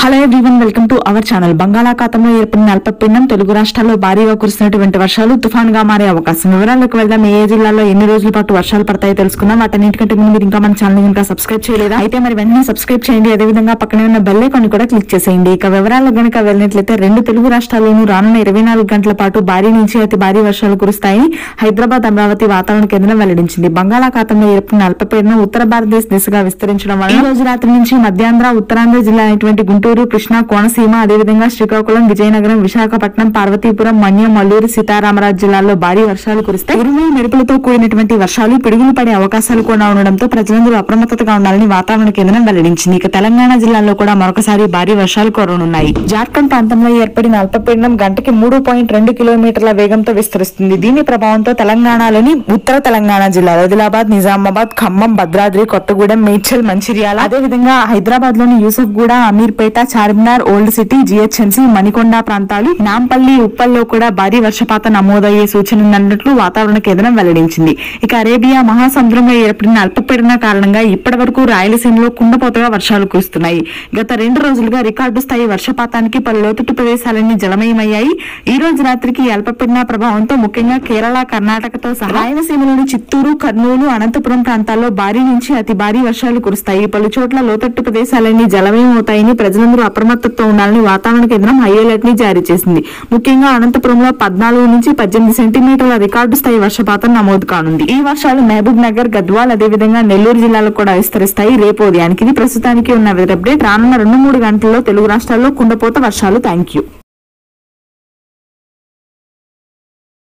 hello everyone welcome to our channel బంగాళాఖాతంలో ఏర్పడిన అల్పపీడనం తెలుగు రాష్ట్రాల్లో భారీగా కురిసినటువంటి వర్షాలు తుఫాన్గా మారే అవకాశం వివరాలకు వెళ్దాం ఏ జిల్లాలో ఎన్ని రోజుల పాటు వర్షాలు పడతాయో తెలుసుకుందాం వాటన్నిటికంటే ముందు మీరు ఇంకా మన ఛానల్ ఇంకా సబ్స్క్రైబ్ చేయలేదా అయితే మరి వెంటనే సబ్స్క్రైబ్ చేయండి అదేవిధంగా పక్కనే ఉన్న బెల్ ఐకాన్ కూడా క్లిక్ చేసేయండి ఇక వివరాలకు గనుక వెళ్ళినట్లయితే రెండు తెలుగు రాష్ట్రాల్లోనూ రానున్న ఇరవై నాలుగు గంటల పాటు భారీ నుంచి అతి భారీ వర్షాలు కురుస్తాయని హైదరాబాద్ అమరావతి వాతావరణ కేంద్రం వెల్లడించింది బంగాళాఖాతంలో ఏర్పడిన అల్పపీడనం ఉత్తర భారతదేశ దిశగా విస్తరించడం వల్ల ఈ రోజు రాత్రి నుంచి మధ్యాంధ్ర ఉత్తరాంధ్ర జిల్లా అయినటువంటి గుంటూరు కృష్ణా కోనసీమ అదేవిధంగా శ్రీకాకుళం విజయనగరం విశాఖపట్నం పార్వతీపురం మన్యం మల్లూరు సీతారామరాజు జిల్లాల్లో భారీ వర్షాలు కురిస్తాయి ఉరుములు మెరుపులతో కూడినటువంటి వర్షాలు పిడుగులు పడే అవకాశాలు కూడా ఉండడంతో ప్రజలందరూ అప్రమత్తతగా ఉండాలని వాతావరణ కేంద్రం వెల్లడించింది ఇక తెలంగాణ జిల్లాలో కూడా మరొకసారి భారీ వర్షాలు కురవనున్నాయి జార్ఖండ్ ప్రాంతంలో ఏర్పడిన అల్పపీడనం గంటకి మూడు పాయింట్ రెండు కిలోమీటర్ల వేగంతో విస్తరిస్తుంది దీని ప్రభావంతో తెలంగాణలోని ఉత్తర తెలంగాణ జిల్లాలు ఆదిలాబాద్ నిజామాబాద్ ఖమ్మం భద్రాద్రి కొత్తగూడెం మేడ్చల్ మంచిర్యాల అదేవిధంగా హైదరాబాద్ లోని Yousufguda Ameerpet Charminar old city GHMC Manikonda ప్రాంతాలు నాంపల్లి ఉప్పల్లో కూడా భారీ వర్షపాతం నమోదయ్యే సూచన ఉన్నట్లు వాతావరణ కేంద్రం వెల్లడించింది ఇక అరేబియా మహాసముద్రంలో ఏర్పడిన అల్పపీడన కారణంగా ఇప్పటి వరకు రాయలసీమలో కుండపోతగా వర్షాలు కురుస్తున్నాయి గత రెండు రోజులుగా రికార్డు స్థాయి వర్షపాతానికి పలు లోతట్టు ప్రదేశాలన్నీ జలమయమయ్యాయి ఈ రోజు రాత్రికి ఈ అల్పపీడన ప్రభావంతో ముఖ్యంగా కేరళ కర్ణాటకతో సహా రాయలసీమలోని చిత్తూరు కర్నూలు అనంతపురం ప్రాంతాల్లో భారీ నుంచి అతి భారీ వర్షాలు కురుస్తాయి పలు చోట్ల లోతట్టు ప్రదేశాలన్నీ జలమయమవుతాయని ప్రజలందరూ అప్రమత్తతో ఉండాలని వాతావరణ కేంద్రం హై అలర్ట్ ని జారీ చేసింది ముఖ్యంగా అనంతపురంలో పద్నాలుగు నుంచి పద్దెనిమిది సెంటీమీటర్ల రికార్డు స్థాయి వర్షపాతం నమోదు కానుంది ఈ వర్షాలు మహబూబ్ నగర్ గద్వాల్ అదేవిధంగా నెల్లూరు జిల్లాలో కూడా విస్తరిస్తాయి రేపు ఉదయానికి ఇది ప్రస్తుతానికి ఉన్న వెదర్ అప్డేట్ రానున్న రెండు మూడు గంటల్లో తెలుగు రాష్ట్రాల్లో కుండపోత వర్షాలు థ్యాంక్ యూ